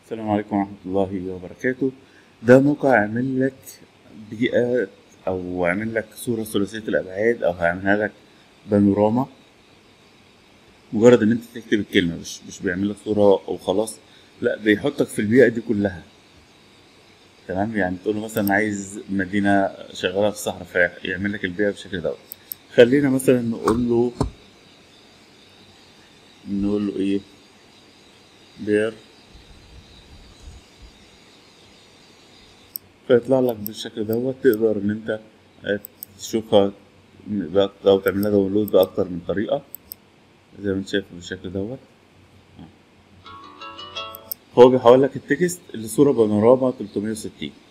السلام عليكم ورحمة الله وبركاته ده موقع يعمل لك بيئة أو يعمل لك صورة ثلاثية الأبعاد أو هيعملها لك بانوراما مجرد إن أنت تكتب الكلمة مش مش بيعمل لك صورة وخلاص لا بيحطك في البيئة دي كلها تمام يعني تقول له مثلا عايز مدينة شغالة في الصحراء فيعمل لك البيئة بالشكل دوت خلينا مثلا نقول له نقول له إيه بير فيطلع لك بالشكل دوت تقدر ان انت تشوفها بأك- او تعملها داونلود باكتر من طريقة زي ما انت شايف بالشكل دوت هو بيحول لك التكست لصورة بانوراما 360